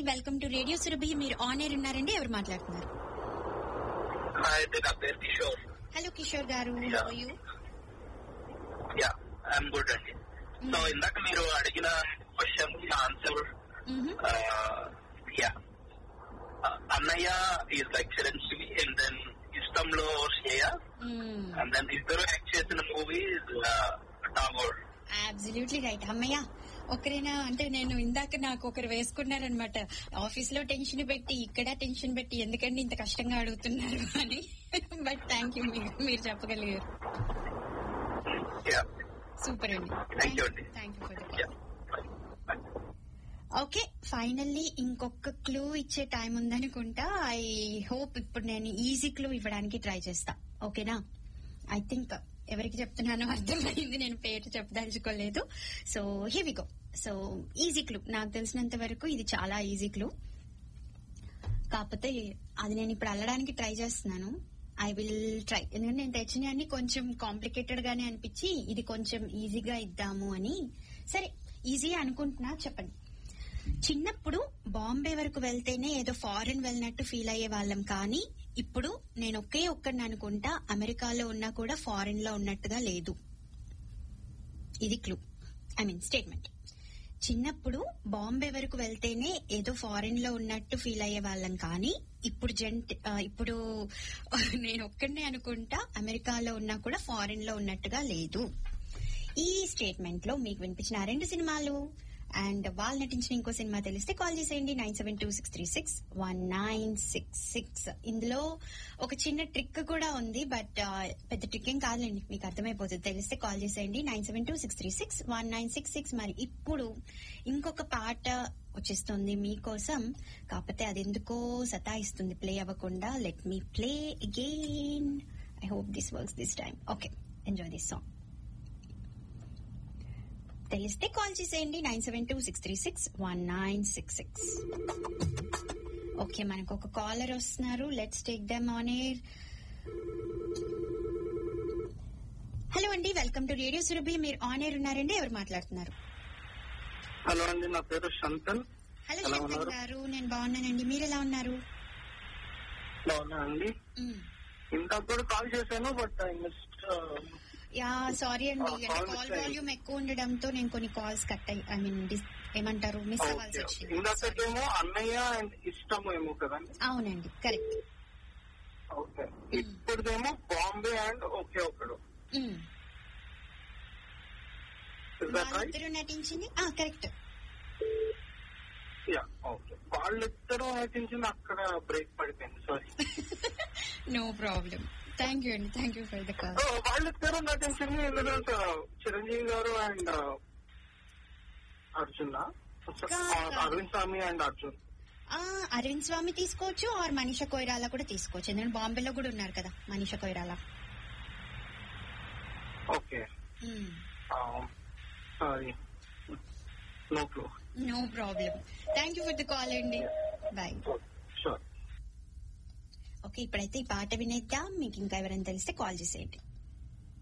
Welcome to radio Surabhi మీరు on air ఉన్నారండి ఎవరు మాట్లాడుతున్నారు అయితే నా పేరు కిషోర్ హలో కిషోర్ గారు Yeah. how are you? Yeah I'm good అండి సో ఇందాక మీరు అడిగిన question answer Mhm. Yeah Annayya is like Chiranjeevi and then ఇష్టంలో శ్రేయ Mm. అండ్ దెన్ ఇద్దరు యాక్ట్ చేసిన మూవీ టాగోర్ అబ్సల్యూట్లీ రైట్ అమ్మయ్య ఒకరేనా అంటే నేను ఇందాక నాకు ఒకరు వేసుకున్నారనమాట ఆఫీస్ లో టెన్షన్ పెట్టి ఇక్కడ టెన్షన్ పెట్టి ఎందుకండి ఇంత కష్టంగా అడుగుతున్నారు అని బట్ థ్యాంక్ యూ మీరు చెప్పగలిగారు యా సూపర్ అండి Thank you అండి. Thank you for the yeah okay finally ఇంకొక క్లూ ఇచ్చే టైం ఉందనుకుంటా ఐ హోప్ ఇప్పుడు నేను ఈజీ క్లూ ఇవ్వడానికి ట్రై చేస్తా ఓకేనా ఐ థింక్ ఎవరికి చెప్తున్నానో అర్థమైంది నేను పేరు చెప్పదలుచుకోలేదు so here we go so easy clue నాకు తెలిసినంత వరకు ఇది చాలా ఈజీ క్లూ కాకపోతే అది నేను ఇప్పుడు అల్లడానికి ట్రై చేస్తున్నాను ఐ విల్ ట్రై ఎందుకంటే నేను తెచ్చిన అన్ని కొంచెం కాంప్లికేటెడ్ గానే అనిపించి ఇది కొంచెం ఈజీగా ఇద్దాము అని సరే ఈజీ అనుకుంటున్నా చెప్పండి చిన్నప్పుడు బాంబే వరకు వెళ్తేనే ఏదో ఫారెన్ వెళ్ళినట్టు ఫీల్ అయ్యే వాళ్ళం కానీ ఇప్పుడు నేను ఒకే ఒక్కడిని అనుకుంటా అమెరికాలో ఉన్నా కూడా ఫారెన్ లో ఉన్నట్టుగా లేదు ఇది క్లూ ఐ మీన్ స్టేట్మెంట్ చిన్నప్పుడు బాంబే వరకు వెళ్తేనే ఏదో ఫారెన్ లో ఉన్నట్టు ఫీల్ అయ్యే వాళ్ళం కానీ ఇప్పుడు జంట్ ఆ, ఇప్పుడు నేను ఒక్కడినే అనుకుంటా అమెరికాలో ఉన్నా కూడా ఫారెన్ లో ఉన్నట్టుగా లేదు ఈ స్టేట్మెంట్ లో మీకు వినిపించిన ఆ రెండు సినిమాలు అండ్ వాళ్ళు నటించిన ఇంకో సినిమా తెలిస్తే కాల్ చేసేయండి nine seven two six three six one nine six six ఇందులో ఒక చిన్న ట్రిక్ కూడా ఉంది బట్ పెద్ద ట్రిక్ ఏం కాదులేండి మీకు అర్థమైపోతుంది తెలిస్తే కాల్ చేసేయండి nine seven two six three six one nine six six మరి ఇప్పుడు ఇంకొక పాట వచ్చేస్తుంది మీకోసం కాకపోతే అది ఎందుకో సతాయిస్తుంది ప్లే అవ్వకుండా let me play again I hope this works this time okay enjoy this song తెలిస్తే కాల్ చేసేయండి nine seven two six three six one nine six six okay మనకు ఒక కాలర్ వస్తున్నారు let's take them on air hello అండి welcome to radio Surabhi మీరు on air ఉన్నారండి ఎవరు మాట్లాడుతున్నారు హలో అండి నా పేరు శంతన్ హలో ఎలా శంకర్ ఉన్నారు? గారు నేను బాగున్నానండి మీరు ఎలా ఉన్నారు బాగున్నా అండి మ్. ఇంతప్పుడు కాల్ చేశాను but I miss yeah sorry అండి ఆ, అంటే call కాల్ వచ్చాయి. వాల్యూమ్ ఎక్కువ ఉండడంతో నేను కొన్ని కాల్స్ కట్ అయ్యి ఐ మీన్ ఏమంటారు మిస్ అవ్వాల్సి వచ్చింది ఇందాకేమో అన్నయ్య అండ్ ఇష్టం ఏమో కదండి అవునండి కరెక్ట్ ఓకే ఇప్పుడుదేమో బాంబే అండ్ ఒకే ఒకడు Is that right? వాళ్ళిద్దరూ నటించింది కరెక్ట్ యా ఓకే వాళ్ళిద్దరూ నటించింది అక్కడ బ్రేక్ పడిపోయింది sorry no problem thank you అండి thank you for the call వాళ్ళిద్దరూ నటించింది ఎందుకంటే చిరంజీవి గారు అండ్ అర్జున్ కాదు. అరవింద్ స్వామి అండ్ అర్జున్ అరవింద్ స్వామి తీసుకోవచ్చు ఆర్ మనీషా కొయిరాలా కూడా తీసుకోవచ్చు ఎందుకంటే బాంబేలో కూడా ఉన్నారు కదా Manisha Koirala okay sorry no clue no problem thank you for the call అండి బాయ్ షూర్ ఓకే ఇప్పుడైతే ఈ పాట వినేద్దాం మీకు ఇంకా ఎవరైనా తెలిస్తే కాల్ చేసేయండి